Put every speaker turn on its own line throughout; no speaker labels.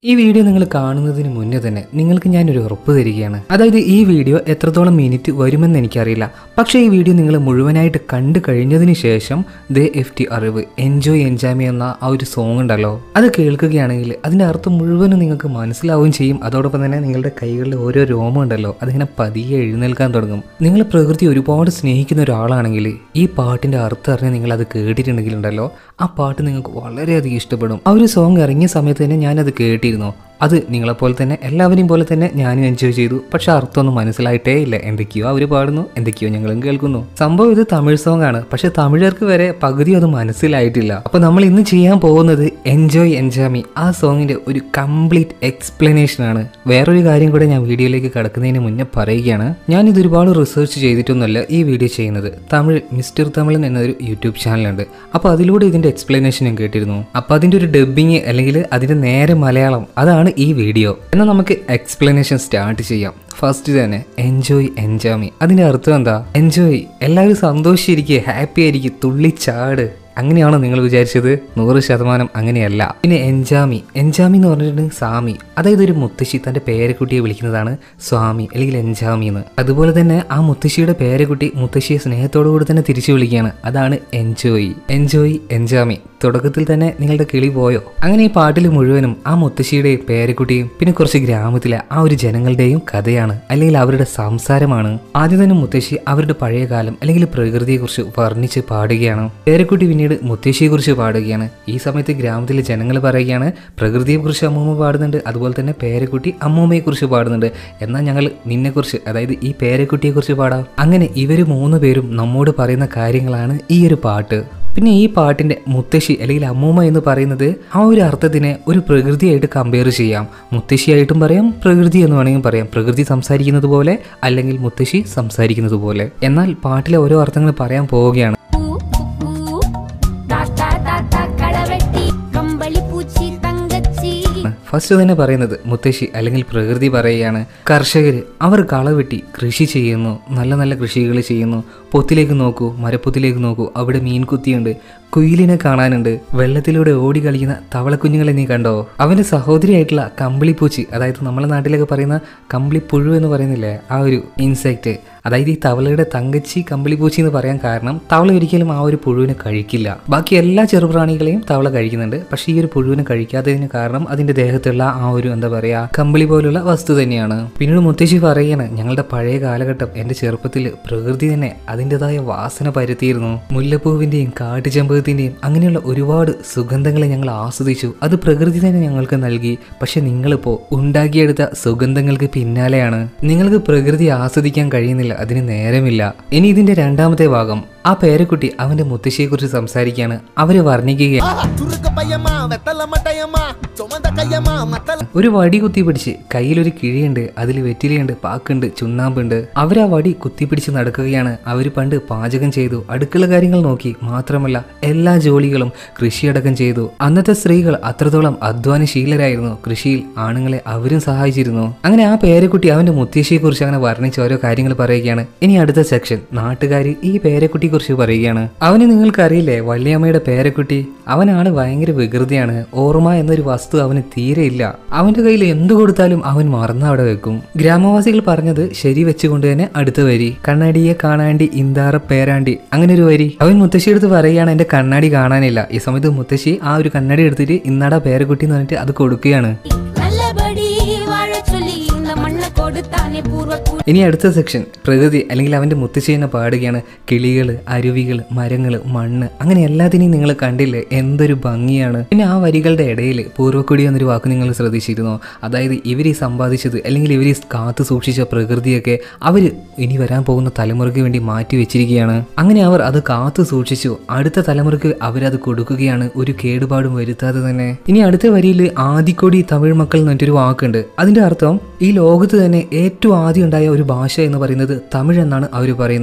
ഈ വീഡിയോ നിങ്ങൾ കാണുന്നതിന് മുന്നേ തന്നെ നിങ്ങൾക്ക് ഞാനൊരു ഉറപ്പ് തരികയാണ് അതായത് ഈ വീഡിയോ എത്രത്തോളം മിനിറ്റ് വരുമെന്ന് എനിക്കറിയില്ല പക്ഷേ ഈ വീഡിയോ നിങ്ങൾ മുഴുവനായിട്ട് കണ്ടു കഴിഞ്ഞതിന് ശേഷം ദേ എഫ് ടി അറിവ് എൻജോയ് എൻജാമി എന്ന ആ ഒരു സോങ് ഉണ്ടല്ലോ അത് കേൾക്കുകയാണെങ്കിൽ അതിൻ്റെ അർത്ഥം മുഴുവനും നിങ്ങൾക്ക് മനസ്സിലാവുകയും ചെയ്യും അതോടൊപ്പം തന്നെ നിങ്ങളുടെ കൈകളിലെ ഓരോ രോമം ഉണ്ടല്ലോ അതിങ്ങനെ പതിയെ എഴുന്നേൽക്കാൻ തുടങ്ങും നിങ്ങൾ പ്രകൃതി ഒരുപാട് സ്നേഹിക്കുന്ന ഒരാളാണെങ്കിൽ ഈ പാട്ടിൻ്റെ അർത്ഥം അറിഞ്ഞ് നിങ്ങൾ അത് കേട്ടിട്ടുണ്ടെങ്കിലുണ്ടല്ലോ ആ പാട്ട് നിങ്ങൾക്ക് വളരെയധികം ഇഷ്ടപ്പെടും ആ ഒരു സോങ് ഇറങ്ങിയ സമയത്ത് തന്നെ ഞാനത് കേട്ടിരുന്നു അത് നിങ്ങളെപ്പോലെ തന്നെ എല്ലാവരെയും പോലെ തന്നെ ഞാനും എൻജോയ് ചെയ്തു പക്ഷെ അർത്ഥമൊന്നും മനസ്സിലായിട്ടേ ഇല്ല എന്തൊക്കെയോ അവർ പാടുന്നു എന്തൊക്കെയോ ഞങ്ങളും കേൾക്കുന്നു സംഭവം ഇത് തമിഴ് സോങ് ആണ് പക്ഷെ തമിഴർക്ക് വരെ പകുതി അത് മനസ്സിലായിട്ടില്ല അപ്പൊ നമ്മൾ ഇന്ന് ചെയ്യാൻ പോകുന്നത് എൻജോയ് എൻജാമി ആ സോങ്ങിന്റെ ഒരു കംപ്ലീറ്റ് എക്സ്പ്ലനേഷൻ ആണ് വേറൊരു കാര്യം കൂടെ ഞാൻ വീഡിയോയിലേക്ക് കടക്കുന്നതിന് മുന്നേ പറയുകയാണ് ഞാൻ ഇത് ഒരുപാട് റിസർച്ച് ചെയ്തിട്ടൊന്നുമല്ല ഈ വീഡിയോ ചെയ്യുന്നത് തമിഴ് മിസ്റ്റർ തമിഴൻ എന്നൊരു യൂട്യൂബ് ചാനലുണ്ട് അപ്പോൾ അതിലൂടെ ഇതിന്റെ എക്സ്പ്ലനേഷൻ ഞാൻ കേട്ടിരുന്നു അപ്പോൾ അതിന്റെ ഒരു ഡബ്ബിങ് അല്ലെങ്കിൽ അതിന്റെ നേരെ മലയാളം അതാണ് ഈ വീഡിയോ എന്നാൽ നമുക്ക് എക്സ്പ്ലനേഷൻ സ്റ്റാർട്ട് ചെയ്യാം ഫസ്റ്റ് തന്നെ എൻജോയ് എൻജോമി അതിന്റെ അർത്ഥം എന്താ എൻജോയ് എല്ലാവരും സന്തോഷിച്ചിരിക്കുക ഹാപ്പി ആയിരിക്കും തുള്ളിച്ചാട് അങ്ങനെയാണോ നിങ്ങൾ വിചാരിച്ചത് നൂറ് ശതമാനം അങ്ങനെയല്ല പിന്നെ എൻജാമി എൻജാമി എന്ന് പറഞ്ഞിട്ടുണ്ടെങ്കിൽ സാമി അതായത് ഒരു മുത്തശ്ശി തന്റെ പേരക്കുട്ടിയെ വിളിക്കുന്നതാണ് സ്വാമി അല്ലെങ്കിൽ എൻജാമി എന്ന് അതുപോലെ തന്നെ ആ മുത്തശ്ശിയുടെ പേരക്കുട്ടി മുത്തശ്ശിയെ സ്നേഹത്തോടു കൂടി തന്നെ തിരിച്ചു വിളിക്കുകയാണ് അതാണ് എൻജോയ് എൻജോയ് എൻജാമി തുടക്കത്തിൽ തന്നെ നിങ്ങളുടെ കിളി പോയോ അങ്ങനെ ഈ പാട്ടിൽ മുഴുവനും ആ മുത്തശ്ശിയുടെയും പേരക്കുട്ടിയും പിന്നെ കുറച്ച് ഗ്രാമത്തിലെ ആ ഒരു ജനങ്ങളുടെയും കഥയാണ് അല്ലെങ്കിൽ അവരുടെ സംസാരമാണ് ആദ്യം തന്നെ മുത്തശ്ശി അവരുടെ പഴയ കാലം അല്ലെങ്കിൽ പ്രകൃതിയെക്കുറിച്ച് വർണ്ണിച്ച് പാടുകയാണ് പേരക്കുട്ടി പിന്നീട് മുത്തശ്ശിയെക്കുറിച്ച് പാടുകയാണ് ഈ സമയത്ത് ഗ്രാമത്തിലെ ജനങ്ങൾ പറയുകയാണ് പ്രകൃതിയെക്കുറിച്ച് അമ്മൂമ്മ പാടുന്നുണ്ട് അതുപോലെ തന്നെ പേരക്കുട്ടി അമ്മൂമ്മയെക്കുറിച്ച് പാടുന്നുണ്ട് എന്നാൽ ഞങ്ങൾ നിന്നെക്കുറിച്ച് അതായത് ഈ പേരക്കുട്ടിയെക്കുറിച്ച് പാടാം അങ്ങനെ ഇവർ മൂന്ന് പേരും നമ്മോട് പറയുന്ന കാര്യങ്ങളാണ് ഈ ഒരു പാട്ട് പിന്നെ ഈ പാട്ടിന്റെ മുത്തശ്ശി അല്ലെങ്കിൽ അമ്മൂമ്മ എന്ന് പറയുന്നത് ആ ഒരു അർത്ഥത്തിനെ ഒരു പ്രകൃതിയായിട്ട് കമ്പയർ ചെയ്യാം മുത്തശ്ശിയായിട്ടും പറയാം പ്രകൃതി എന്ന് വേണമെങ്കിൽ പറയാം പ്രകൃതി സംസാരിക്കുന്നത് പോലെ അല്ലെങ്കിൽ മുത്തശ്ശി സംസാരിക്കുന്നത് പോലെ എന്നാൽ പാട്ടിലെ ഓരോ അർത്ഥങ്ങൾ പറയാൻ പോവുകയാണ്
பூ, பூ, பூ. தாத்தா தாத்தா களவெட்டி கம்பளி பூச்சி தங்கச்சி
ഫസ്റ്റ് തന്നെ പറയുന്നത് മുത്തശ്ശി അല്ലെങ്കിൽ പ്രകൃതി പറയുകയാണ് കർഷകർ അവർ കളവെട്ടി കൃഷി ചെയ്യുന്നു നല്ല നല്ല കൃഷികൾ ചെയ്യുന്നു പൊത്തിലേക്ക് നോക്കൂ മരപ്പൊത്തിലേക്ക് നോക്കൂ അവിടെ മീൻകുത്തിയുണ്ട് കുയിലിനെ കാണാനുണ്ട് വെള്ളത്തിലൂടെ ഓടി കളിക്കുന്ന തവളക്കുഞ്ഞുങ്ങളെ നീ കണ്ടോ അവന്റെ സഹോദരിയായിട്ടുള്ള കമ്പിളിപ്പൂച്ചി അതായത് നമ്മളെ നാട്ടിലൊക്കെ പറയുന്ന കമ്പിളിപ്പുഴു എന്ന് പറയുന്നില്ലേ ആ ഒരു ഇൻസെക്റ്റ് അതായത് ഈ തവളയുടെ തങ്കച്ചി കമ്പിളിപ്പൂച്ചി എന്ന് പറയാൻ കാരണം തവള ഒരിക്കലും ആ ഒരു പുഴുവിനെ കഴിക്കില്ല ബാക്കി എല്ലാ ചെറുപ്രാണികളെയും തവള കഴിക്കുന്നുണ്ട് പക്ഷേ ഈ ഒരു പുഴുവിനെ കഴിക്കാത്തതിന് കാരണം അതിന്റെ ദേഹത്തുള്ള ആ ഒരു എന്താ പറയാ കമ്പിളി പോലുള്ള വസ്തു തന്നെയാണ് പിന്നീട് മുത്തശ്ശി പറയാണ് ഞങ്ങളുടെ പഴയ കാലഘട്ടം എന്റെ ചെറുപ്പത്തിൽ പ്രകൃതി തന്നെ അതിൻ്റെതായ വാസന പരത്തിയിരുന്നു മുല്ലപ്പൂവിന്റെയും കാട്ടുചെമ്പകത്തിന്റെയും അങ്ങനെയുള്ള ഒരുപാട് സുഗന്ധങ്ങളെ ഞങ്ങൾ ആസ്വദിച്ചു അത് പ്രകൃതി തന്നെ ഞങ്ങൾക്ക് നൽകി പക്ഷെ നിങ്ങളിപ്പോ ഉണ്ടാക്കിയെടുത്ത സുഗന്ധങ്ങൾക്ക് പിന്നാലെയാണ് നിങ്ങൾക്ക് പ്രകൃതി ആസ്വദിക്കാൻ കഴിയുന്നില്ല അതിന് നേരമില്ല ഇനി ഇതിന്റെ രണ്ടാമത്തെ ഭാഗം ആ പേരക്കുട്ടി അവന്റെ മുത്തശ്ശിയെക്കുറിച്ച് സംസാരിക്കുകയാണ് അവര് വർണ്ണിക്കുകയാണ്
ஆஹா, சுருக்கு பையமா வெத்தல மட்டையம்மா சுமந்த கையம்மா மத்தல
ഒരു വടി കുത്തിപ്പിടിച്ച് കയ്യിലൊരു കിഴിയുണ്ട് അതിൽ വെറ്റിലയുണ്ട് പാക്കുണ്ട് ചുണ്ണാമ്പുണ്ട് അവരാ വടി കുത്തിപ്പിടിച്ച് നടക്കുകയാണ് അവർ പണ്ട് പാചകം ചെയ്തു അടുക്കള കാര്യങ്ങൾ നോക്കി മാത്രമല്ല എല്ലാ ജോലികളും കൃഷിയടക്കം ചെയ്തു അന്നത്തെ സ്ത്രീകൾ അത്രത്തോളം അധ്വാനശീലരായിരുന്നു കൃഷിയിൽ ആണുങ്ങളെ അവരും സഹായിച്ചിരുന്നു അങ്ങനെ ആ പേരക്കുട്ടി അവന്റെ മുത്തശ്ശിയെ കുറിച്ച് അങ്ങനെ വർണ്ണിച്ച് ഓരോ കാര്യങ്ങൾ പറയുകയാണ് ഇനി അടുത്ത സെക്ഷൻ നാട്ടുകാർ ഈ പേരക്കുട്ടിയെ കുറിച്ച് പറയുകയാണ് അവന് നിങ്ങൾക്കറിയില്ലേ വല്യമ്മയുടെ പേരക്കുട്ടി അവനാണ് ഭയങ്കര വികൃതിയാണ് ഓർമ്മ എന്നൊരു വസ്തു അവന് തീരെ ഇല്ല അവന്റെ കയ്യിൽ എന്തു കൊടുത്താലും അവൻ മറന്ന് അവിടെ വെക്കും ഗ്രാമവാസികൾ പറഞ്ഞത് ശരി വെച്ചുകൊണ്ട് തന്നെ അടുത്ത വരി കണ്ണാടിയെ കാണാണ്ടി ഇന്താറ പേരാണ്ടി അങ്ങനെ ഒരു വരി അവൻ മുത്തശ്ശി എടുത്ത് പറയുകയാണ് എന്റെ കണ്ണാടി കാണാനില്ല ഈ സമയത്ത് മുത്തശ്ശി ആ ഒരു കണ്ണാടി എടുത്തിട്ട് ഇന്നാടാ പേരക്കുട്ടി എന്ന് പറഞ്ഞിട്ട് അത് കൊടുക്കുകയാണ്
நல்லபடி வாழ சொல்லி இந்த மண்ணை கொடுத்தானே பூர்வ குடி
ഇനി അടുത്ത സെക്ഷൻ പ്രകൃതി അല്ലെങ്കിൽ അവന്റെ മുത്തശ്ശി തന്നെ പാടുകയാണ് കിളികൾ അരുവികൾ മരങ്ങൾ മണ്ണ് അങ്ങനെ എല്ലാത്തിനെയും നിങ്ങൾ കണ്ടില്ലേ എന്തൊരു ഭംഗിയാണ് പിന്നെ ആ വരികളുടെ ഇടയിൽ പൂർവ്വക്കുടി എന്നൊരു വാക്ക് നിങ്ങൾ ശ്രദ്ധിച്ചിരുന്നോ അതായത് ഇവർ ഈ സമ്പാദിച്ചത് അല്ലെങ്കിൽ ഇവർ ഈ കാത്തു സൂക്ഷിച്ച പ്രകൃതിയൊക്കെ അവർ ഇനി വരാൻ പോകുന്ന തലമുറയ്ക്ക് വേണ്ടി മാറ്റി വെച്ചിരിക്കുകയാണ് അങ്ങനെ അവർ അത് കാത്തു സൂക്ഷിച്ചു അടുത്ത തലമുറയ്ക്ക് അവരത് കൊടുക്കുകയാണ് ഒരു കേടുപാടും വരുത്താതെ തന്നെ ഇനി അടുത്ത വരിയിൽ ആദിക്കൊടി തമിഴ് മക്കൾ എന്നിട്ടൊരു വാക്കുണ്ട് അതിന്റെ അർത്ഥം ഈ ലോകത്ത് തന്നെ ഏറ്റവും ആദ്യം ഉണ്ടായ ഒരു ഭാഷ എന്ന് പറയുന്നത് തമിഴ് എന്നാണ് അവർ പറയുന്നത്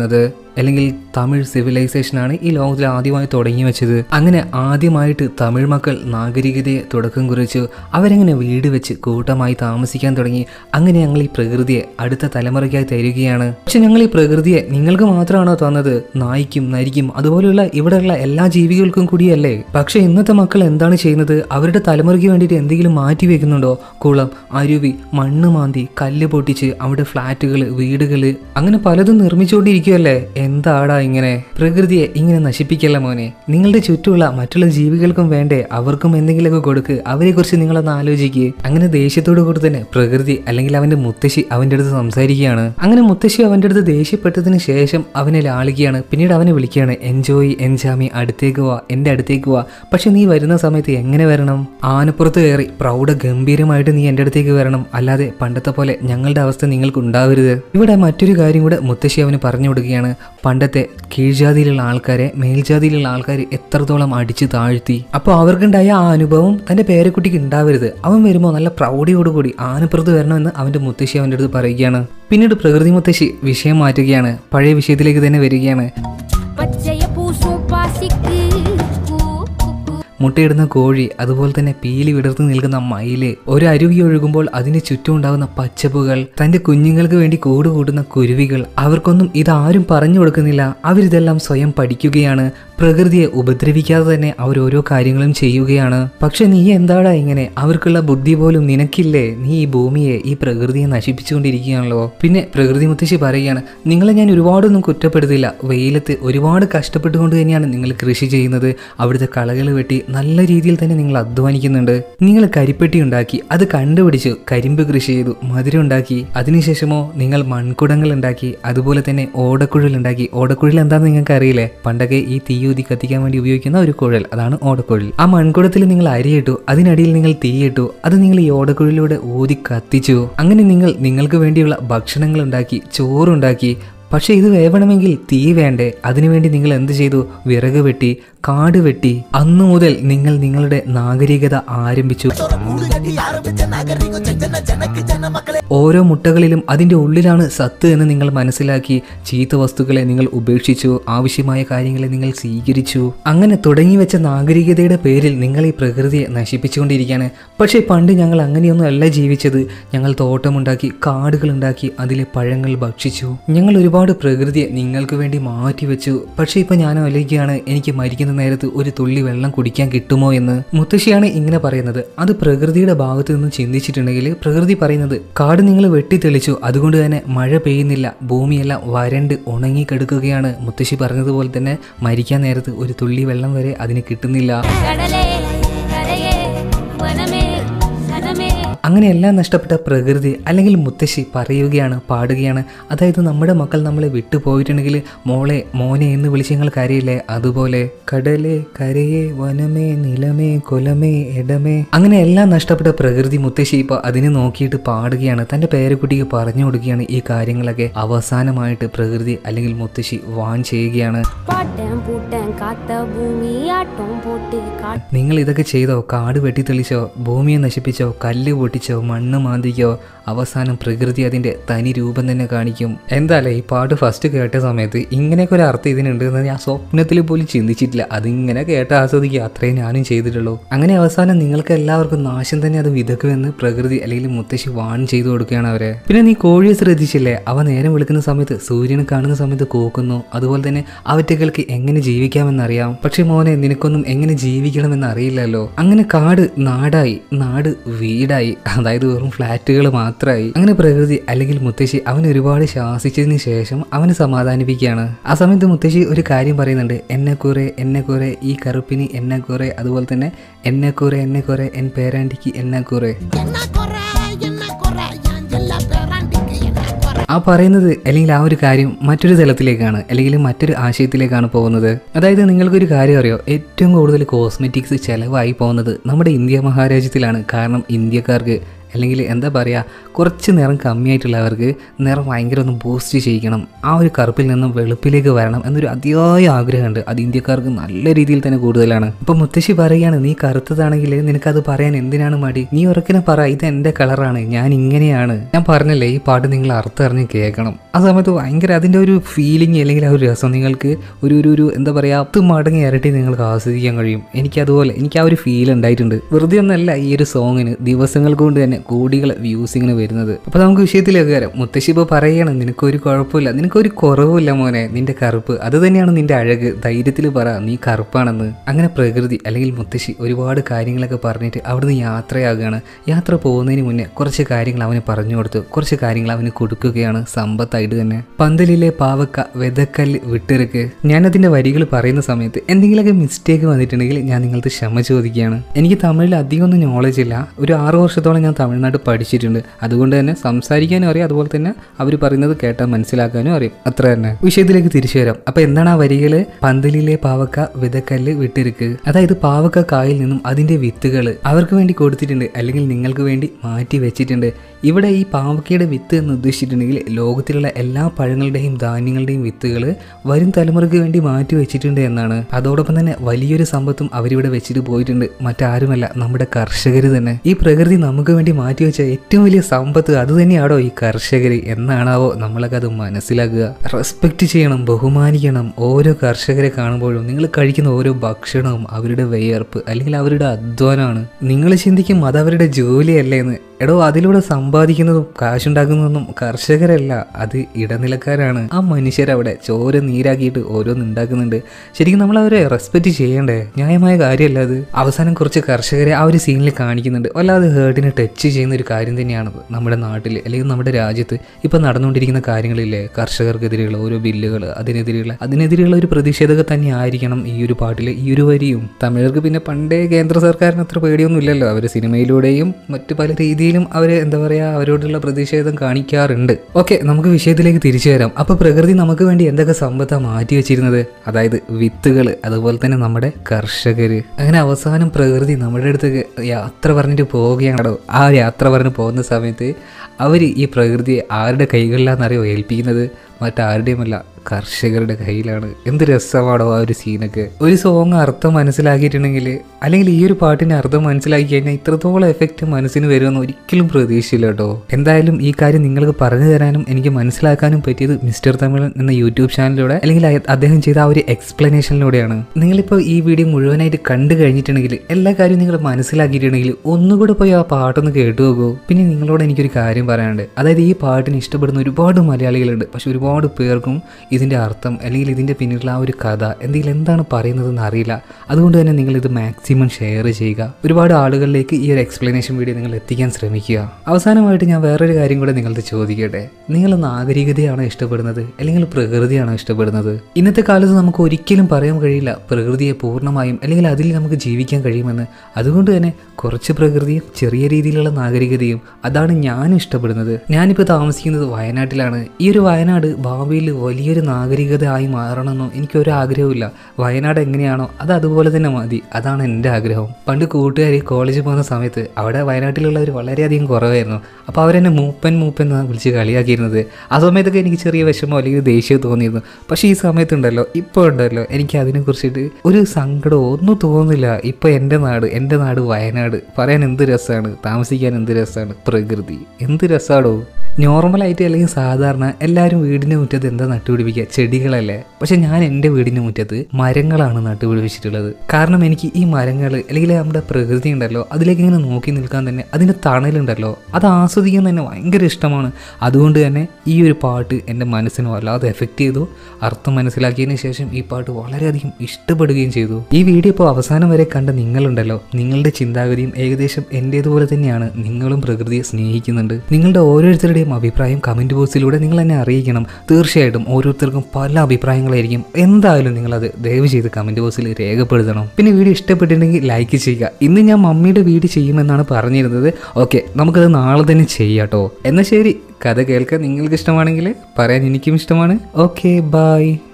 അല്ലെങ്കിൽ തമിഴ് സിവിലൈസേഷനാണ് ഈ ലോകത്തിൽ ആദ്യമായി തുടങ്ങി വെച്ചത് അങ്ങനെ ആദ്യമായിട്ട് തമിഴ് മക്കൾ നാഗരികതയെ തുടക്കം കുറിച്ചു അവരെങ്ങനെ വീട് വെച്ച് കൂട്ടമായി താമസിക്കാൻ തുടങ്ങി അങ്ങനെ ഞങ്ങൾ ഈ പ്രകൃതിയെ അടുത്ത തലമുറയ്ക്കായി തരികയാണ് പക്ഷെ ഞങ്ങൾ ഈ പ്രകൃതിയെ നിങ്ങൾക്ക് മാത്രമാണോ തന്നത് നായ്ക്കും നരിക്കും അതുപോലെയുള്ള ഇവിടെയുള്ള എല്ലാ ജീവികൾക്കും കൂടിയല്ലേ പക്ഷെ ഇന്നത്തെ മക്കൾ എന്താണ് ചെയ്യുന്നത് അവരുടെ തലമുറയ്ക്ക് വേണ്ടിയിട്ട് എന്തെങ്കിലും മാറ്റി വെക്കുന്നുണ്ടോ കുളം അരുവി മണ്ണ് മാന്തി കല്ല് പൊട്ടിച്ച് അവിടെ ഫ്ലാറ്റുകൾ വീടുകൾ അങ്ങനെ പലതും നിർമ്മിച്ചുകൊണ്ടിരിക്കുകയല്ലേ എന്താടാ ഇങ്ങനെ പ്രകൃതിയെ ഇങ്ങനെ നശിപ്പിക്കല്ല മോനെ നിങ്ങളുടെ ചുറ്റുമുള്ള മറ്റുള്ള ജീവികൾക്കും വേണ്ടേ അവർക്കും എന്തെങ്കിലുമൊക്കെ കൊടുക്ക് അവരെ കുറിച്ച് നിങ്ങളൊന്ന് ആലോചിക്കുക അങ്ങനെ ദേഷ്യത്തോടു കൂടി തന്നെ പ്രകൃതി അല്ലെങ്കിൽ അവന്റെ മുത്തശ്ശി അവന്റെ അടുത്ത് സംസാരിക്കുകയാണ് അങ്ങനെ മുത്തശ്ശി അവന്റെ അടുത്ത് ദേഷ്യപ്പെട്ടതിന് ശേഷം അവനെ ലാളിക്കുകയാണ് പിന്നീട് അവനെ വിളിക്കുകയാണ് എൻജോയ് എൻജാമി അടുത്തേക്ക് വാ എന്റെ അടുത്തേക്ക് വാ പക്ഷെ നീ വരുന്ന സമയത്ത് എങ്ങനെ വരണം ആനപ്പുറത്ത് കയറി പ്രൗഢ ഗംഭീരമായിട്ട് നീ എൻ്റെ അടുത്തേക്ക് വരണം അല്ലാതെ പണ്ടത്തെ പോലെ ഞങ്ങളുടെ അവസ്ഥ നിങ്ങൾക്ക് ഉണ്ടാവരുത് ഇവിടെ മറ്റൊരു കാര്യം കൂടെ മുത്തശ്ശി അവന് പറഞ്ഞു കൊടുക്കുകയാണ് പണ്ടത്തെ കീഴ്ജാതിയിലുള്ള ആൾക്കാരെ മേൽജാതിയിലുള്ള ആൾക്കാർ എത്രത്തോളം അടിച്ചു താഴ്ത്തി അപ്പോൾ അവർക്കുണ്ടായ ആ അനുഭവം തന്റെ പേരക്കുട്ടിക്ക് ഉണ്ടാവരുത് അവൻ വരുമ്പോൾ നല്ല പ്രൗഢിയോടുകൂടി ആനപ്പുറത്ത് വരണമെന്ന് അവന്റെ മുത്തശ്ശി അവൻ്റെ അടുത്ത് പറയുകയാണ് പിന്നീട് പ്രകൃതി മുത്തശ്ശി വിഷയം മാറ്റുകയാണ് പഴയ വിഷയത്തിലേക്ക് തന്നെ വരികയാണ്
பச்சைய பூசும் பாசிக்கு கூ, கூ, கூ.
മുട്ടയിടുന്ന കോഴി അതുപോലെ തന്നെ പീലി വിടർന്നു നിൽക്കുന്ന മയില് ഒരു അരുവി ഒഴുകുമ്പോൾ അതിന് ചുറ്റും ഉണ്ടാകുന്ന പച്ചപ്പുകൾ തന്റെ കുഞ്ഞുങ്ങൾക്ക് വേണ്ടി കൂട് കൂടുന്ന കുരുവികൾ അവർക്കൊന്നും ഇതാരും പറഞ്ഞു കൊടുക്കുന്നില്ല അവരിതെല്ലാം സ്വയം പഠിക്കുകയാണ് പ്രകൃതിയെ ഉപദ്രവിക്കാതെ തന്നെ അവർ ഓരോ കാര്യങ്ങളും ചെയ്യുകയാണ് പക്ഷെ നീ എന്താടാ ഇങ്ങനെ അവർക്കുള്ള ബുദ്ധി പോലും നിനക്കില്ലേ നീ ഈ ഭൂമിയെ ഈ പ്രകൃതിയെ നശിപ്പിച്ചുകൊണ്ടിരിക്കുകയാണല്ലോ പിന്നെ പ്രകൃതി മുത്തശ്ശി പറയുകയാണ് നിങ്ങളെ ഞാൻ ഒരുപാടൊന്നും കുറ്റപ്പെടുത്തില്ല വെയിലത്ത് ഒരുപാട് കഷ്ടപ്പെട്ടുകൊണ്ട് തന്നെയാണ് നിങ്ങൾ കൃഷി ചെയ്യുന്നത് അവിടുത്തെ കളകൾ വെട്ടി നല്ല രീതിയിൽ തന്നെ നിങ്ങൾ അധ്വാനിക്കുന്നുണ്ട് നിങ്ങൾ കരിപ്പെട്ടി ഉണ്ടാക്കി അത് കണ്ടുപിടിച്ചു കരിമ്പ് കൃഷി ചെയ്തു മധുരം ഉണ്ടാക്കി അതിനുശേഷമോ നിങ്ങൾ മൺകുടങ്ങൾ ഉണ്ടാക്കി അതുപോലെ തന്നെ ഓടക്കുഴൽ ഉണ്ടാക്കി ഓടക്കുഴൽ എന്താണെന്ന് നിങ്ങൾക്ക് അറിയില്ലേ പണ്ടൊക്കെ ഈ തീയൂതി കത്തിക്കാൻ വേണ്ടി ഉപയോഗിക്കുന്ന ഒരു കുഴൽ അതാണ് ഓടക്കുഴൽ ആ മൺകുടത്തിൽ നിങ്ങൾ അരിയിട്ടു അതിനടിയിൽ നിങ്ങൾ തീയിട്ടു അത് നിങ്ങൾ ഈ ഓടക്കുഴലിലൂടെ ഊതി കത്തിച്ചു അങ്ങനെ നിങ്ങൾ നിങ്ങൾക്ക് വേണ്ടിയുള്ള ഭക്ഷണങ്ങൾ ഉണ്ടാക്കി ചോറുണ്ടാക്കി പക്ഷെ ഇത് വേവണമെങ്കിൽ തീ വേണ്ടേ അതിനുവേണ്ടി നിങ്ങൾ എന്ത് ചെയ്തു വിറക് വെട്ടി കാട് വെട്ടി അന്നു മുതൽ നിങ്ങൾ നിങ്ങളുടെ നാഗരികത ആരംഭിച്ചു
കൂട് കെട്ടി ആരംഭിച്ച നാഗരികം ചെഞ്ചന ജനക്ക് ജന മക്കളെ
ഓരോ മുട്ടകളിലും അതിൻ്റെ ഉള്ളിലാണ് സത്ത് എന്ന് നിങ്ങൾ മനസ്സിലാക്കി ചീത്ത വസ്തുക്കളെ നിങ്ങൾ ഉപേക്ഷിച്ചു ആവശ്യമായ കാര്യങ്ങളെ നിങ്ങൾ സ്വീകരിച്ചു അങ്ങനെ തുടങ്ങി വെച്ച നാഗരികതയുടെ പേരിൽ നിങ്ങൾ ഈ പ്രകൃതിയെ നശിപ്പിച്ചുകൊണ്ടിരിക്കുകയാണ് പക്ഷേ പണ്ട് ഞങ്ങൾ അങ്ങനെയൊന്നും അല്ല ജീവിച്ചത് ഞങ്ങൾ തോട്ടമുണ്ടാക്കി കാടുകൾ ഉണ്ടാക്കി അതിലെ പഴങ്ങൾ ഭക്ഷിച്ചു ഞങ്ങൾ ഒരുപാട് പ്രകൃതിയെ നിങ്ങൾക്ക് വേണ്ടി മാറ്റിവെച്ചു പക്ഷേ ഇപ്പൊ ഞാൻ ആലോചിക്കുകയാണ് എനിക്ക് മരിക്കുന്ന നേരത്ത് ഒരു തുള്ളി വെള്ളം കുടിക്കാൻ കിട്ടുമോ എന്ന് മുത്തശ്ശിയാണ് ഇങ്ങനെ പറയുന്നത് അത് പ്രകൃതിയുടെ ഭാഗത്ത് നിന്ന് ചിന്തിച്ചിട്ടുണ്ടെങ്കിൽ പ്രകൃതി പറയുന്നത് കാട് നിങ്ങൾ വെട്ടിത്തെളിച്ചു അതുകൊണ്ട് തന്നെ മഴ പെയ്യുന്നില്ല ഭൂമിയെല്ലാം വരണ്ട് ഉണങ്ങിക്കെടുക്കുകയാണ് മുത്തശ്ശി പറഞ്ഞതുപോലെ തന്നെ മരിക്കാൻ നേരത്ത് ഒരു തുള്ളി വെള്ളം വരെ അതിന് കിട്ടുന്നില്ല
கடலே கரையே வனமே சனமே
അങ്ങനെ എല്ലാം നഷ്ടപ്പെട്ട പ്രകൃതി അല്ലെങ്കിൽ മുത്തശ്ശി പറയുകയാണ് പാടുകയാണ് അതായത് നമ്മുടെ മക്കൾ നമ്മളെ വിട്ടു പോയിട്ടുണ്ടെങ്കിൽ മോളെ മോനെ എന്ന് വിളിച്ച് ഞങ്ങൾ കരയില്ലേ അതുപോലെ കടലേ കരയെ വനമേ നിലമേ കൊലമേ എടമേ അങ്ങനെ എല്ലാം നഷ്ടപ്പെട്ട പ്രകൃതി മുത്തശ്ശി ഇപ്പൊ അതിനെ നോക്കിയിട്ട് പാടുകയാണ് തന്റെ പേരക്കുട്ടിക്ക് പറഞ്ഞു കൊടുക്കുകയാണ് ഈ കാര്യങ്ങളൊക്കെ അവസാനമായിട്ട് പ്രകൃതി അല്ലെങ്കിൽ മുത്തശ്ശി വാൺ ചെയ്യുകയാണ്
பாட்டன் பூட்டன் காத்த பூமி ஆட்டம் போட்டு காட்டு
നിങ്ങൾ ഇതൊക്കെ ചെയ്തോ കാട് വെട്ടിത്തെളിച്ചോ ഭൂമിയെ നശിപ്പിച്ചോ കല്ല് പൊട്ടിച്ചോ മണ്ണ് മാന്തിക്കോ അവസാനം പ്രകൃതി അതിന്റെ തനി രൂപം തന്നെ കാണിക്കും എന്തായാലും ഈ പാട്ട് ഫസ്റ്റ് കേട്ട സമയത്ത് ഇങ്ങനെയൊക്കെ ഒരു അർത്ഥം ഇതിനുണ്ട് എന്ന് ഞാൻ സ്വപ്നത്തിൽ പോലും ചിന്തിച്ചിട്ടില്ല അതിങ്ങനെ കേട്ട് ആസ്വദിക്കുക അത്രേ ഞാനും ചെയ്തിട്ടുള്ളൂ അങ്ങനെ അവസാനം നിങ്ങൾക്ക് എല്ലാവർക്കും നാശം തന്നെ അത് വിതക്കുമെന്ന് പ്രകൃതി അല്ലെങ്കിൽ മുത്തശ്ശി വാൺ ചെയ്തു കൊടുക്കുകയാണ് അവരെ പിന്നെ നീ കോഴിയെ ശ്രദ്ധിച്ചില്ലേ അവ നേരം വിളിക്കുന്ന സമയത്ത് സൂര്യനെ കാണുന്ന സമയത്ത് കൂക്കുന്നു അതുപോലെ തന്നെ അവറ്റകൾക്ക് എങ്ങനെ ജീവിക്കാമെന്നറിയാം പക്ഷെ മോനെ നിനക്കൊന്നും എങ്ങനെ ജീവിക്കണമെന്ന് അറിയില്ലല്ലോ അങ്ങനെ കാട് നാടായി നാട് വീടായി അതായത് വെറും ഫ്ലാറ്റുകൾ മാത്രമായി അങ്ങനെ പ്രകൃതി അല്ലെങ്കിൽ മുത്തശ്ശി അവൻ ഒരുപാട് ശാസിച്ചതിന് ശേഷം അവന് സമാധാനിപ്പിക്കുകയാണ് ആ സമയത്ത് മുത്തശ്ശി ഒരു കാര്യം പറയുന്നുണ്ട് എന്നെ കുറെ എന്നെ കുറെ ഈ കറുപ്പിന് എന്നെ കുറെ അതുപോലെ തന്നെ എന്നെ കുറെ എന്നെ കുറെ എൻ പേരാണ്ടിക്ക് എന്നെ കുറെ
என்ன குறை என்ன குறை என் எல்லா பேராண்டிக்கு என்ன குறை
ആ പറയുന്നത് അല്ലെങ്കിൽ ആ ഒരു കാര്യം മറ്റൊരു തലത്തിലേക്കാണ് അല്ലെങ്കിൽ മറ്റൊരു ആശയത്തിലേക്കാണ് പോകുന്നത് അതായത് നിങ്ങൾക്കൊരു കാര്യം അറിയോ ഏറ്റവും കൂടുതൽ കോസ്മെറ്റിക്സ് ചിലവായി പോകുന്നത് നമ്മുടെ ഇന്ത്യ മഹാരാജ്യത്തിലാണ് കാരണം ഇന്ത്യക്കാർക്ക് അല്ലെങ്കിൽ എന്താ പറയുക കുറച്ച് നിറം കമ്മിയായിട്ടുള്ളവർക്ക് നിറം ഭയങ്കര ഒന്ന് ബൂസ്റ്റ് ചെയ്യിക്കണം ആ ഒരു കറുപ്പിൽ നിന്നും വെളുപ്പിലേക്ക് വരണം എന്നൊരു അതിയായ ആഗ്രഹമുണ്ട് അത് ഇന്ത്യക്കാർക്ക് നല്ല രീതിയിൽ തന്നെ കൂടുതലാണ് ഇപ്പൊ മുത്തശ്ശി പറയുകയാണ് നീ കറുത്തതാണെങ്കിൽ നിനക്കത് പറയാൻ എന്തിനാണ് മടി നീ ഉറക്കിനെ പറ ഇത് എൻ്റെ കളറാണ് ഞാൻ ഇങ്ങനെയാണ് ഞാൻ പറഞ്ഞല്ലേ ഈ പാട്ട് നിങ്ങൾ അർത്ഥറിഞ്ഞ് കേൾക്കണം ആ സമയത്ത് ഭയങ്കര അതിൻ്റെ ഒരു ഫീലിംഗ് അല്ലെങ്കിൽ ആ ഒരു രസം നിങ്ങൾക്ക് ഒരു ഒരു ഒരു എന്താ പറയുക പത്ത് മടങ്ങ് ഇരട്ടി നിങ്ങൾക്ക് ആസ്വദിക്കാൻ കഴിയും എനിക്ക് അതുപോലെ എനിക്ക് ആ ഒരു ഫീൽ ഉണ്ടായിട്ടുണ്ട് വെറുതെ ഒന്നല്ല ഈ ഒരു സോങ്ങിന് ദിവസങ്ങൾ കൊണ്ട് തന്നെ കോടികൾ വ്യൂസ് ഇങ്ങനെ വരുന്നത് അപ്പോൾ നമുക്ക് വിഷയത്തിലേക്ക് വരാം മുത്തശ്ശി ഇപ്പോൾ പറയുകയാണ് നിനക്കൊരു കുഴപ്പമില്ല നിനക്കൊരു കുറവുമില്ല മോനെ നിന്റെ കറുപ്പ് അത് തന്നെയാണ് നിന്റെ അഴക് ധൈര്യത്തിൽ പറ നീ കറുപ്പാണെന്ന് അങ്ങനെ പ്രകൃതി അല്ലെങ്കിൽ മുത്തശ്ശി ഒരുപാട് കാര്യങ്ങളൊക്കെ പറഞ്ഞിട്ട് അവിടുന്ന് യാത്രയാകുകയാണ് യാത്ര പോകുന്നതിന് മുന്നേ കുറച്ച് കാര്യങ്ങൾ അവന് പറഞ്ഞു കൊടുത്തു കുറച്ച് കാര്യങ്ങൾ അവന് കൊടുക്കുകയാണ് സമ്പത്തായിട്ട് തന്നെ പന്തലിലെ പാവക്ക വെതക്കല്ല് വിട്ടിറക്ക് ഞാനതിൻ്റെ വരികൾ പറയുന്ന സമയത്ത് എന്തെങ്കിലുമൊക്കെ മിസ്റ്റേക്ക് വന്നിട്ടുണ്ടെങ്കിൽ ഞാൻ നിങ്ങൾക്ക് ക്ഷമ ചോദിക്കുകയാണ് എനിക്ക് തമിഴിൽ അധികം ഒന്നും നോളജ് ഇല്ല ഒരു ആറ് വർഷത്തോളം ഞാൻ തമിഴ്നാട് പഠിച്ചിട്ടുണ്ട് അതുകൊണ്ട് തന്നെ സംസാരിക്കാനും അറിയാം അതുപോലെ തന്നെ അവർ പറയുന്നത് കേട്ടാൽ മനസ്സിലാക്കാനും അറിയാം അത്ര തന്നെ വിഷയത്തിലേക്ക് തിരിച്ചു വരാം അപ്പൊ എന്താണ് ആ വരികൾ പന്തലിലെ പാവക്ക വിതക്കല്ല് വിട്ടിരിക്ക് അതായത് പാവക്ക കായിൽ നിന്നും അതിന്റെ വിത്തുകൾ അവർക്ക് വേണ്ടി കൊടുത്തിട്ടുണ്ട് അല്ലെങ്കിൽ നിങ്ങൾക്ക് വേണ്ടി മാറ്റി വെച്ചിട്ടുണ്ട് ഇവിടെ ഈ പാവക്കയുടെ വിത്ത് എന്ന് ഉദ്ദേശിച്ചിട്ടുണ്ടെങ്കിൽ ലോകത്തിലുള്ള എല്ലാ പഴങ്ങളുടെയും ധാന്യങ്ങളുടെയും വിത്തുകൾ വരും തലമുറയ്ക്ക് വേണ്ടി മാറ്റി വെച്ചിട്ടുണ്ട് എന്നാണ് അതോടൊപ്പം തന്നെ വലിയൊരു സമ്പത്തും അവരിവിടെ വെച്ചിട്ട് പോയിട്ടുണ്ട് മറ്റാരുമല്ല നമ്മുടെ കർഷകർ തന്നെ ഈ പ്രകൃതി നമുക്ക് വേണ്ടി മാറ്റി വെച്ച ഏറ്റവും വലിയ സമ്പത്ത് അത് തന്നെയാണോ ഈ കർഷകർ എന്നാണാവോ നമ്മളൊക്കെ അത് മനസ്സിലാക്കുക റെസ്പെക്റ്റ് ചെയ്യണം ബഹുമാനിക്കണം ഓരോ കർഷകരെ കാണുമ്പോഴും നിങ്ങൾ കഴിക്കുന്ന ഓരോ ഭക്ഷണവും അവരുടെ വിയർപ്പ് അല്ലെങ്കിൽ അവരുടെ അധ്വാനമാണ് നിങ്ങൾ ചിന്തിക്കും അത് അവരുടെ ജോലിയല്ലേ എന്ന് എടോ അതിലൂടെ സമ്പാദിക്കുന്നതും കാശുണ്ടാക്കുന്നതൊന്നും കർഷകരല്ല അത് ഇടനിലക്കാരാണ് ആ മനുഷ്യരവിടെ ചോര നീരാക്കിയിട്ട് ഓരോന്ന് ഉണ്ടാക്കുന്നുണ്ട് ശരിക്കും നമ്മൾ അവരെ റെസ്പെക്റ്റ് ചെയ്യണ്ടേ ന്യായമായ കാര്യമല്ല അത് അവസാനം കുറച്ച് കർഷകരെ ആ ഒരു സീനിൽ കാണിക്കുന്നുണ്ട് വല്ലാതെ ഹേർട്ടിനെ ടച്ച് ചെയ്യുന്ന ഒരു കാര്യം തന്നെയാണത് നമ്മുടെ നാട്ടിൽ അല്ലെങ്കിൽ നമ്മുടെ രാജ്യത്ത് ഇപ്പം നടന്നുകൊണ്ടിരിക്കുന്ന കാര്യങ്ങളില്ലേ കർഷകർക്കെതിരെയുള്ള ഓരോ ബില്ലുകൾ അതിനെതിരെയുള്ള അതിനെതിരെയുള്ള ഒരു പ്രതിഷേധക തന്നെ ആയിരിക്കണം ഈ ഒരു പാട്ടിൽ ഈ ഒരു വരിയും തമിഴർക്ക് പിന്നെ പണ്ടേ കേന്ദ്ര സർക്കാരിന് അത്ര പേടിയൊന്നും ഇല്ലല്ലോ അവർ സിനിമയിലൂടെയും മറ്റു പല രീതിയിലും അവർ എന്താ പറയുക അവരോടുള്ള പ്രതിഷേധം കാണിക്കാറുണ്ട് ഓക്കെ നമുക്ക് വിഷയത്തിലേക്ക് തിരിച്ചു വരാം അപ്പോൾ പ്രകൃതി നമുക്ക് വേണ്ടി എന്തൊക്കെ സമ്പത്താണ് മാറ്റി വെച്ചിരുന്നത് അതായത് വിത്തുകൾ അതുപോലെ തന്നെ നമ്മുടെ കർഷകർ അങ്ങനെ അവസാനം പ്രകൃതി നമ്മുടെ അടുത്തേക്ക് യാത്ര പറഞ്ഞിട്ട് പോവുകയാണോ ആ യാത്ര പറഞ്ഞ് പോകുന്ന സമയത്ത് അവർ ഈ പ്രകൃതിയെ ആരുടെ കൈകളിലാണെന്നറിയോ ഏൽപ്പിക്കുന്നത് മറ്റാരുടെയുമല്ല കർഷകരുടെ കയ്യിലാണ് എന്ത് രസമാണോ ആ ഒരു സീനൊക്കെ ഒരു സോങ് അർത്ഥം മനസ്സിലാക്കിയിട്ടുണ്ടെങ്കിൽ അല്ലെങ്കിൽ ഈ ഒരു പാട്ടിന്റെ അർത്ഥം മനസ്സിലാക്കി കഴിഞ്ഞാൽ ഇത്രത്തോളം എഫക്റ്റ് മനസ്സിന് വരുമെന്ന് ഒരിക്കലും പ്രതീക്ഷയില്ല കേട്ടോ എന്തായാലും ഈ കാര്യം നിങ്ങൾക്ക് പറഞ്ഞു തരാനും എനിക്ക് മനസ്സിലാക്കാനും പറ്റിയത് മിസ്റ്റർ തമിഴൻ എന്ന യൂട്യൂബ് ചാനലിലൂടെ അല്ലെങ്കിൽ അയ- അദ്ദേഹം ചെയ്ത ആ ഒരു എക്സ്പ്ലനേഷനിലൂടെയാണ് നിങ്ങളിപ്പോൾ ഈ വീഡിയോ മുഴുവനായിട്ട് കണ്ടു കഴിഞ്ഞിട്ടുണ്ടെങ്കിൽ എല്ലാ കാര്യവും നിങ്ങൾ മനസ്സിലാക്കിയിട്ടുണ്ടെങ്കിൽ ഒന്നുകൂടെ പോയി ആ പാട്ടൊന്ന് കേട്ടു നോക്കൂ പിന്നെ നിങ്ങളോട് എനിക്കൊരു കാര്യം പറയാനുണ്ട് അതായത് ഈ പാട്ടിന് ഇഷ്ടപ്പെടുന്ന ഒരുപാട് മലയാളികളുണ്ട് പക്ഷെ ഒരുപാട് പേർക്കും ഇതിൻ്റെ അർത്ഥം അല്ലെങ്കിൽ ഇതിൻ്റെ പിന്നിലുള്ള ആ ഒരു കഥ എന്തെങ്കിലും എന്താണ് പറയുന്നതെന്ന് അറിയില്ല അതുകൊണ്ട് തന്നെ നിങ്ങൾ ഇത് മാക്സിമം ഷെയർ ചെയ്യുക ഒരുപാട് ആളുകളിലേക്ക് ഈ ഒരു എക്സ്പ്ലനേഷൻ വീഡിയോ നിങ്ങൾ എത്തിക്കാൻ ശ്രമിക്കുക അവസാനമായിട്ട് ഞാൻ വേറൊരു കാര്യം കൂടെ നിങ്ങളത് ചോദിക്കട്ടെ നിങ്ങൾ നാഗരികതയാണോ ഇഷ്ടപ്പെടുന്നത് അല്ലെങ്കിൽ പ്രകൃതിയാണോ ഇഷ്ടപ്പെടുന്നത് ഇന്നത്തെ കാലത്ത് നമുക്ക് ഒരിക്കലും പറയാൻ കഴിയില്ല പ്രകൃതിയെ പൂർണ്ണമായും അല്ലെങ്കിൽ അതിൽ നമുക്ക് ജീവിക്കാൻ കഴിയുമെന്ന് അതുകൊണ്ട് തന്നെ കുറച്ച് പ്രകൃതിയും ചെറിയ രീതിയിലുള്ള നാഗരികതയും അതാണ് ഞാൻ ഇഷ്ടപ്പെടുന്നത് ഞാനിപ്പോൾ താമസിക്കുന്നത് വയനാട്ടിലാണ് ഈ ഒരു വയനാട് ഭാവിയിൽ വലിയൊരു നാഗരികത ആയി മാറണമെന്നോ എനിക്കൊരു ആഗ്രഹമില്ല വയനാട് എങ്ങനെയാണോ അത് അതുപോലെ തന്നെ മതി അതാണ് എൻ്റെ ആഗ്രഹം പണ്ട് കൂട്ടുകാർ കോളേജിൽ പോകുന്ന സമയത്ത് അവിടെ വയനാട്ടിലുള്ളവർ വളരെയധികം കുറവായിരുന്നു അപ്പോൾ അവരെന്നെ മൂപ്പൻ മൂപ്പൻ എന്നാണ് വിളിച്ച് കളിയാക്കിയിരുന്നത് ആ സമയത്തൊക്കെ എനിക്ക് ചെറിയ വിഷമോ അല്ലെങ്കിൽ ദേഷ്യം തോന്നിയിരുന്നു പക്ഷേ ഈ സമയത്തുണ്ടല്ലോ ഇപ്പോൾ ഉണ്ടല്ലോ എനിക്ക് അതിനെക്കുറിച്ചിട്ട് ഒരു സങ്കടമോ ഒന്നും തോന്നുന്നില്ല ഇപ്പോൾ എൻ്റെ നാട് എൻ്റെ നാട് വയനാട് പറയാൻ എന്ത് രസമാണ് താമസിക്കാൻ എന്ത് രസമാണ് പ്രകൃതി എന്ത് രസമാണോ നോർമലായിട്ട് അല്ലെങ്കിൽ സാധാരണ എല്ലാവരും വീടിൻ്റെ മുറ്റത്ത് എന്താ നട്ടുപിടിപ്പിക്കുക ചെടികളല്ലേ പക്ഷെ ഞാൻ എൻ്റെ വീടിൻ്റെ മുറ്റത്ത് മരങ്ങളാണ് നട്ടുപിടിപ്പിച്ചിട്ടുള്ളത് കാരണം എനിക്ക് ഈ മരങ്ങൾ അല്ലെങ്കിൽ നമ്മുടെ പ്രകൃതി ഉണ്ടല്ലോ അതിലേക്ക് ഇങ്ങനെ നോക്കി നിൽക്കാൻ തന്നെ അതിൻ്റെ തണലുണ്ടല്ലോ അത് ആസ്വദിക്കാൻ തന്നെ ഭയങ്കര ഇഷ്ടമാണ് അതുകൊണ്ട് തന്നെ ഈ ഒരു പാട്ട് എൻ്റെ മനസ്സിനെ വല്ലാതെ എഫക്റ്റ് ചെയ്തു അർത്ഥം മനസ്സിലാക്കിയതിന് ശേഷം ഈ പാട്ട് വളരെയധികം ഇഷ്ടപ്പെടുകയും ചെയ്തു ഈ വീഡിയോ ഇപ്പോൾ അവസാനം വരെ കണ്ട നിങ്ങളുണ്ടല്ലോ നിങ്ങളുടെ ചിന്താഗതിയും ഏകദേശം എൻ്റേതുപോലെ തന്നെയാണ് നിങ്ങളും പ്രകൃതിയെ സ്നേഹിക്കുന്നുണ്ട് നിങ്ങളുടെ ഓരോരുത്തരുടെയും അഭിപ്രായം കമൻറ്റ് ബോക്സിലൂടെ നിങ്ങൾ എന്നെ അറിയിക്കണം തീർച്ചയായിട്ടും ഓരോരുത്തർക്കും പല അഭിപ്രായങ്ങളായിരിക്കും എന്തായാലും നിങ്ങളത് ദയവ് ചെയ്ത് കമൻറ്റ് ബോക്സിൽ രേഖപ്പെടുത്തണം പിന്നെ വീഡിയോ ഇഷ്ടപ്പെട്ടിട്ടുണ്ടെങ്കിൽ ലൈക്ക് ചെയ്യുക ഇന്ന് ഞാൻ മമ്മിയുടെ വീഡിയോ ചെയ്യുമെന്നാണ് പറഞ്ഞിരുന്നത് ഓക്കെ നമുക്കത് നാളെ തന്നെ ചെയ്യാട്ടോ എന്നാൽ ശരി കഥ കേൾക്കാൻ നിങ്ങൾക്ക് ഇഷ്ടമാണെങ്കിൽ പറയാൻ എനിക്കും ഇഷ്ടമാണ് ഓക്കെ ബൈ